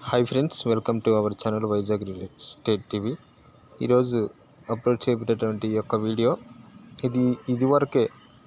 hi friends welcome to our channel Vizag real estate TV ఈరోజు upload చేయబడేటువంటి ఈ యొక్క వీడియో ఇది ఇదివరకే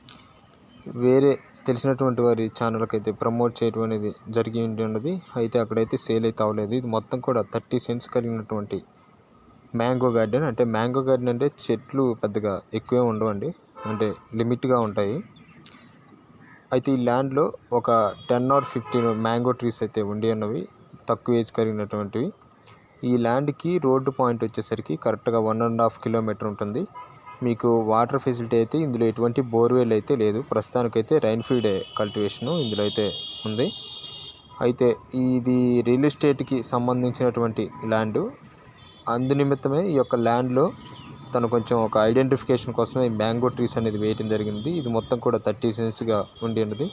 వేరే తెలిసినటువంటి వారి ఛానల్కి అయితే ప్రమోట్ చేయడం అనేది జరిగి ఉన్నది అయితే అక్కడైతే సేల్ అయితే అవ్వలేదు ఇది మొత్తం కూడా థర్టీ సెంట్స్ కలిగినటువంటి మ్యాంగో గార్డెన్ అంటే మ్యాంగో గార్డెన్ అంటే చెట్లు పెద్దగా ఎక్కువే ఉండవండి అంటే లిమిట్గా ఉంటాయి అయితే ఈ ల్యాండ్లో ఒక ten or fifteen mango trees అయితే ఉండి ఉన్నవి తక్కువ ఏజ్ కలిగినటువంటివి ఈ ల్యాండ్కి రోడ్డు పాయింట్ వచ్చేసరికి కరెక్ట్గా వన్ అండ్ హాఫ్ కిలోమీటర్ ఉంటుంది మీకు వాటర్ ఫెసిలిటీ అయితే ఇందులో ఎటువంటి బోర్వెల్ అయితే లేదు ప్రస్తుతానికైతే రైన్ ఫీడ్ కల్టివేషను ఇందులో అయితే ఉంది అయితే ఇది రియల్ ఎస్టేట్కి సంబంధించినటువంటి ల్యాండ్ అందు నిమిత్తమే ఈ యొక్క ల్యాండ్లో తను కొంచెం ఒక ఐడెంటిఫికేషన్ కోసమే ఈ మ్యాంగో ట్రీస్ అనేది వేయటం జరిగింది ఇది మొత్తం కూడా థర్టీ సెన్స్గా ఉండి ఉన్నది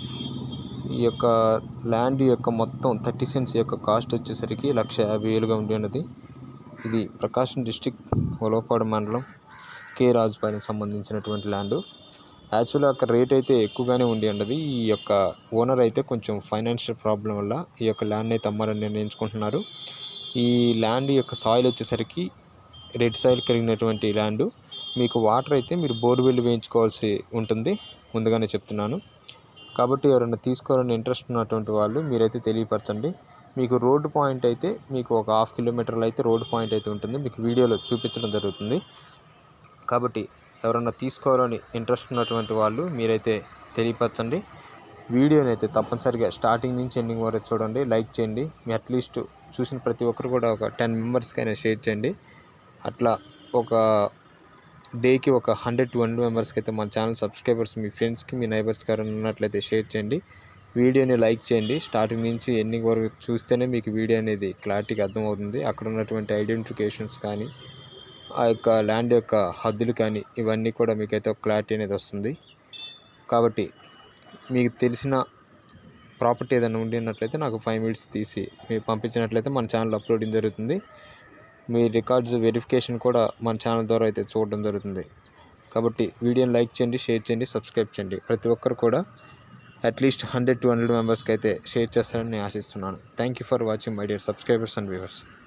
ఈ యొక్క ల్యాండ్ యొక్క మొత్తం థర్టీ సెంట్స్ యొక్క కాస్ట్ వచ్చేసరికి లక్ష యాభై వేలుగా ఉండి ఉన్నది ఇది ప్రకాశం డిస్టిక్ ఒలవపాడు మండలం కే రాజుపాలెం సంబంధించినటువంటి ల్యాండ్ యాక్చువల్గా అక్కడ రేట్ అయితే ఎక్కువగానే ఉండి ఉన్నది ఈ యొక్క ఓనర్ అయితే కొంచెం ఫైనాన్షియల్ ప్రాబ్లం వల్ల ఈ యొక్క ల్యాండ్ అయితే అమ్మాలని నిర్ణయించుకుంటున్నారు ఈ ల్యాండ్ యొక్క సాయిల్ వచ్చేసరికి రెడ్ సాయిల్ కలిగినటువంటి ల్యాండ్ మీకు వాటర్ అయితే మీరు బోర్వెల్ వేయించుకోవాల్సి ఉంటుంది ముందుగానే చెప్తున్నాను కాబట్టి ఎవరైనా తీసుకోవాలని ఇంట్రెస్ట్ ఉన్నటువంటి వాళ్ళు మీరైతే తెలియపరచండి మీకు రోడ్డు పాయింట్ అయితే మీకు ఒక హాఫ్ కిలోమీటర్లో అయితే రోడ్డు పాయింట్ అయితే ఉంటుంది మీకు వీడియోలో చూపించడం జరుగుతుంది కాబట్టి ఎవరైనా తీసుకోవాలని ఇంట్రెస్ట్ ఉన్నటువంటి వాళ్ళు మీరైతే తెలియపరచండి వీడియోని అయితే తప్పనిసరిగా స్టార్టింగ్ నుంచి ఎండింగ్ వరకు చూడండి లైక్ చేయండి మీ అట్లీస్ట్ చూసిన ప్రతి ఒక్కరు కూడా ఒక టెన్ మెంబర్స్కి అయినా షేర్ చేయండి అట్లా ఒక డేకి ఒక హండ్రెడ్ టు హండ్రెడ్ మెంబర్స్కి అయితే మన ఛానల్ సబ్స్క్రైబర్స్ మీ ఫ్రెండ్స్కి మీ నైబర్స్కి ఎవరైనా ఉన్నట్లయితే షేర్ చేయండి వీడియోని లైక్ చేయండి స్టార్టింగ్ నుంచి ఎండింగ్ వరకు చూస్తేనే మీకు వీడియో అనేది క్లారిటీగా అర్థమవుతుంది అక్కడ ఉన్నటువంటి ఐడెంటిఫికేషన్స్ కానీ ఆ యొక్క ల్యాండ్ యొక్క హద్దులు కానీ ఇవన్నీ కూడా మీకైతే ఒక క్లారిటీ అనేది వస్తుంది కాబట్టి మీకు తెలిసిన ప్రాపర్టీ ఏదైనా ఉండినట్లయితే నాకు ఫైవ్ మినిట్స్ తీసి మీరు పంపించినట్లయితే మన ఛానల్ అప్లోడింగ్ జరుగుతుంది మీ రికార్డ్స్ వెరిఫికేషన్ కూడా మన ఛానల్ ద్వారా అయితే చూడడం జరుగుతుంది కాబట్టి వీడియోని లైక్ చేయండి షేర్ చేయండి సబ్స్క్రైబ్ చేయండి ప్రతి ఒక్కరు కూడా అట్లీస్ట్ హండ్రెడ్ టు హండ్రెడ్ మెంబర్స్కి అయితే షేర్ చేస్తారని నేను ఆశిస్తున్నాను thank you for watching my dear subscribers and viewers